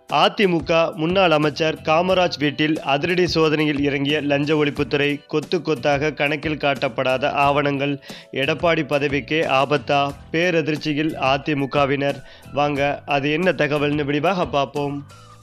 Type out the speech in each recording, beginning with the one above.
அதிமுக முன்னாள் அமைச்சர் காமராஜ் வீட்டில் அதிரடி சோதனையில் இறங்கிய லஞ்ச ஒழிப்புத்துறை கொத்து கொத்தாக கணக்கில் காட்டப்படாத ஆவணங்கள் எடப்பாடி பதவிக்கே ஆபத்தா பேரதிர்ச்சியில் அதிமுகவினர் வாங்க அது என்ன தகவல்னு விரிவாக பார்ப்போம்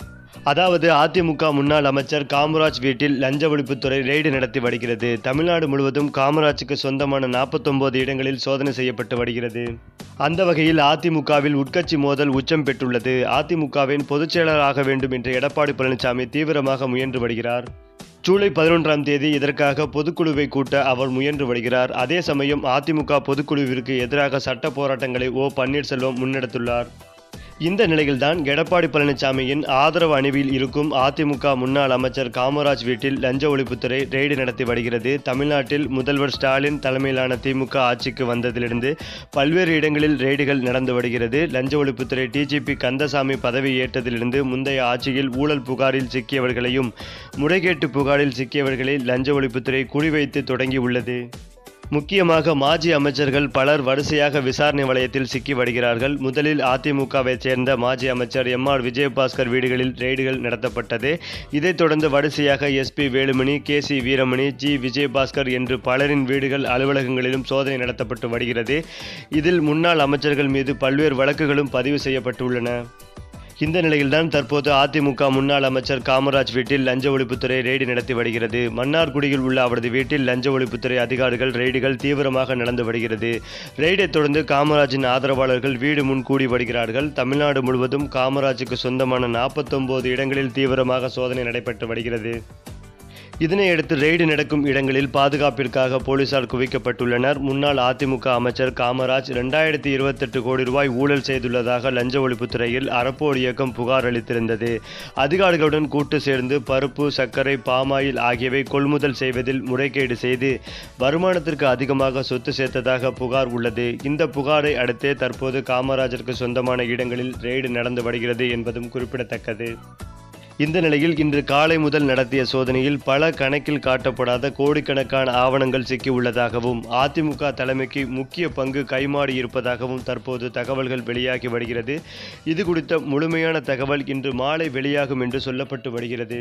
அதாவது அதிமுக முன்னாள் அமைச்சர் காமராஜ் வீட்டில் லஞ்ச ஒழிப்புத்துறை ரெய்டு நடத்தி வருகிறது தமிழ்நாடு முழுவதும் காமராஜுக்கு சொந்தமான நாற்பத்தொன்பது இடங்களில் சோதனை செய்யப்பட்டு வருகிறது அந்த வகையில் அதிமுகவில் உட்கட்சி மோதல் உச்சம் பெற்றுள்ளது அதிமுகவின் பொதுச் செயலராக வேண்டும் என்று எடப்பாடி பழனிசாமி தீவிரமாக முயன்று வருகிறார் ஜூலை பதினொன்றாம் தேதி இதற்காக பொதுக்குழுவை கூட்ட அவர் முயன்று வருகிறார் அதே சமயம் அதிமுக பொதுக்குழுவிற்கு எதிராக சட்ட போராட்டங்களை ஓ பன்னீர்செல்வம் முன்னெடுத்துள்ளார் இந்த நிலையில்தான் எடப்பாடி பழனிசாமியின் ஆதரவு அணிவில் இருக்கும் அதிமுக முன்னாள் அமைச்சர் காமராஜ் வீட்டில் லஞ்ச ஒழிப்புத்துறை ரெய்டு நடத்தி வருகிறது தமிழ்நாட்டில் முதல்வர் ஸ்டாலின் தலைமையிலான திமுக ஆட்சிக்கு வந்ததிலிருந்து பல்வேறு இடங்களில் ரெய்டுகள் நடந்து வருகிறது லஞ்ச ஒழிப்புத்துறை டிஜிபி கந்தசாமி பதவி ஏற்றதிலிருந்து முந்தைய ஆட்சியில் ஊழல் புகாரில் சிக்கியவர்களையும் முறைகேட்டு புகாரில் சிக்கியவர்களை லஞ்ச ஒழிப்புத்துறை குறிவைத்து தொடங்கியுள்ளது முக்கியமாக மாஜி அமைச்சர்கள் பலர் வரிசையாக விசாரணை வளையத்தில் சிக்கி வருகிறார்கள் முதலில் அதிமுகவை சேர்ந்த மாஜி அமைச்சர் எம் ஆர் விஜயபாஸ்கர் வீடுகளில் ரெய்டுகள் நடத்தப்பட்டது இதைத் தொடர்ந்து வரிசையாக SP Velumani K C Veeramani G Vijayabaskar என்று பலரின் வீடுகள் அலுவலகங்களிலும் சோதனை நடத்தப்பட்டு வருகிறது இதில் முன்னாள் அமைச்சர்கள் மீது பல்வேறு வழக்குகளும் பதிவு செய்யப்பட்டுள்ளன இந்த நிலையில்தான் தற்போது அதிமுக முன்னாள் அமைச்சர் காமராஜ் வீட்டில் லஞ்ச ஒழிப்புத்துறை ரெய்டு நடத்தி வருகிறது மன்னார்குடியில் உள்ள அவரது வீட்டில் லஞ்ச ஒழிப்புத்துறை அதிகாரிகள் ரெய்டுகள் தீவிரமாக நடந்து வருகிறது ரெய்டை தொடர்ந்து காமராஜின் ஆதரவாளர்கள் வீடு முன் கூடி வருகிறார்கள் தமிழ்நாடு முழுவதும் காமராஜுக்கு சொந்தமான நாற்பத்தொன்பது இடங்களில் தீவிரமாக சோதனை நடைபெற்று வருகிறது இதனையடுத்து ரெய்டு நடக்கும் இடங்களில் பாதுகாப்பிற்காக போலீசார் குவிக்கப்பட்டுள்ளனர் முன்னாள் அதிமுக அமைச்சர் காமராஜ் இரண்டாயிரத்தி இருபத்தெட்டு கோடி ரூபாய் ஊழல் செய்துள்ளதாக லஞ்ச ஒழிப்புத்துறையில் அறப்போர் இயக்கம் புகார் அளித்திருந்தது அதிகாரிகளுடன் கூட்டு சேர்ந்து பருப்பு சர்க்கரை பாமாயில் ஆகியவை கொள்முதல் செய்வதில் முறைகேடு செய்து வருமானத்திற்கு அதிகமாக சொத்து சேர்த்ததாக புகார் உள்ளது இந்த புகாரை அடுத்தே தற்போது காமராஜருக்கு சொந்தமான இடங்களில் ரெய்டு நடந்து வருகிறது என்பதும் குறிப்பிடத்தக்கது இந்த நிலையில் இன்று காலை முதல் நடத்திய சோதனையில் பல கணக்கில் காட்டப்படாத கோடிக்கணக்கான ஆவணங்கள் சிக்கியுள்ளதாகவும் அதிமுக தலைமைக்கு முக்கிய பங்கு கைமாறி இருப்பதாகவும் தற்போது தகவல்கள் வெளியாகி வருகிறது இது குறித்த முழுமையான தகவல் இன்று மாலை வெளியாகும் என்று சொல்லப்பட்டு வருகிறது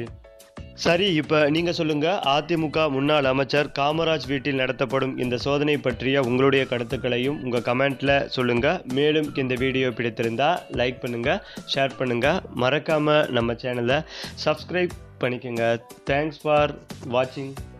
சரி இப்போ நீங்கள் சொல்லுங்கள் அதிமுக முன்னாள் அமைச்சர் காமராஜ் வீட்டில் நடத்தப்படும் இந்த சோதனை பற்றிய உங்களுடைய கருத்துக்களையும் உங்கள் கமெண்ட்டில் சொல்லுங்கள் மேலும் இந்த வீடியோ பிடித்திருந்தா லைக் பண்ணுங்கள் ஷேர் பண்ணுங்கள் மறக்காமல் நம்ம சேனலை சப்ஸ்கிரைப் பண்ணிக்கோங்க தேங்க்ஸ் ஃபார் வாட்சிங்